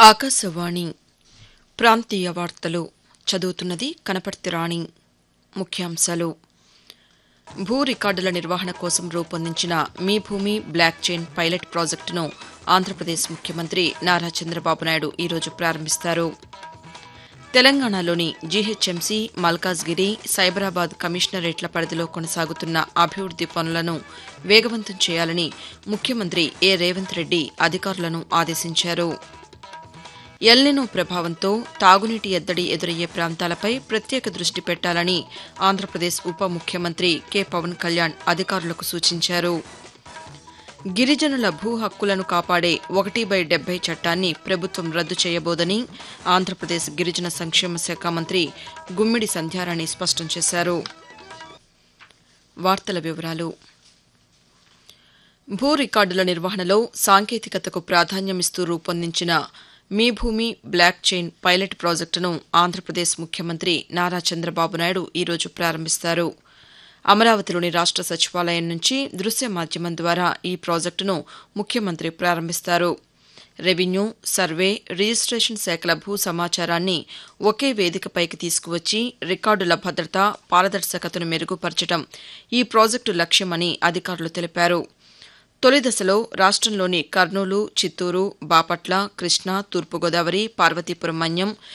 ఆకాశవాణి ప్రాంతీయ వార్తలు చదువుతున్నది కనపర్తి రాణి ముఖ్యాంశాలు భూ రికార్డుల నిర్వహణ కోసం రూపొందించిన మీ భూమి బ్లాక్ చైన్ పైలట్ ప్రాజెక్టును ఆంధ్రప్రదేశ్ ముఖ్యమంత్రి నారా చంద్రబాబు నాయుడు ఈరోజు ప్రారంభిస్తారు తెలంగాణలోని జీహెచ్ఎంసీ మల్కాజ్గిరి సైబరాబాద్ కమిషనరేట్ల పరిధిలో కొనసాగుతున్న అభివృద్ది పనులను వేగవంతం చేయాలని ముఖ్యమంత్రి ఏ రేవంత్ రెడ్డి అధికారులను ఆదేశించారు ఎల్నినో ప్రభావంతో తాగునీటి ఎద్దడి ఎదురయ్యే ప్రాంతాలపై ప్రత్యేక దృష్టి పెట్టాలని ఆంధ్రప్రదేశ్ ఉప ముఖ్యమంత్రి కె పవన్ కళ్యాణ్ అధికారులకు సూచించారు గిరిజనుల భూ హక్కులను కాపాడే ఒకటి బై డెబ్బై చట్టాన్ని ప్రభుత్వం రద్దు చేయబోదని ఆంధ్రప్రదేశ్ గిరిజన సంక్షేమ శాఖ మంత్రి గుమ్మిడి సంధ్యారాణి స్పష్టం చేశారు వార్తల వివరాలు భూ రికార్డుల నిర్వహణలో సాంకేతికతకు ప్రాధాన్యమిస్తూ రూపొందించిన మీ భూమి బ్లాక్ చైన్ పైలట్ ప్రాజెక్టును ఆంధ్రప్రదేశ్ ముఖ్యమంత్రి నారా చంద్రబాబు నాయుడు ఈరోజు ప్రారంభిస్తారు అమరావతిలోని రాష్ట సచివాలయం నుంచి దృశ్య మాధ్యమం ద్వారా ఈ ప్రాజెక్టును ముఖ్యమంత్రి ప్రారంభిస్తారు రెవెన్యూ సర్వే రిజిస్టేషన్ శాఖల భూ సమాచారాన్ని ఒకే వేదికపైకి తీసుకువచ్చి రికార్డుల భద్రత పారదర్శకతను మెరుగుపరచడం ఈ ప్రాజెక్టు లక్ష్యమని అధికారులు తెలిపారు తొలి దశలో రాష్టంలోని కర్నూలు చిత్తూరు బాపట్ల కృష్ణా తూర్పుగోదావరి పార్వతీపురం మన్యం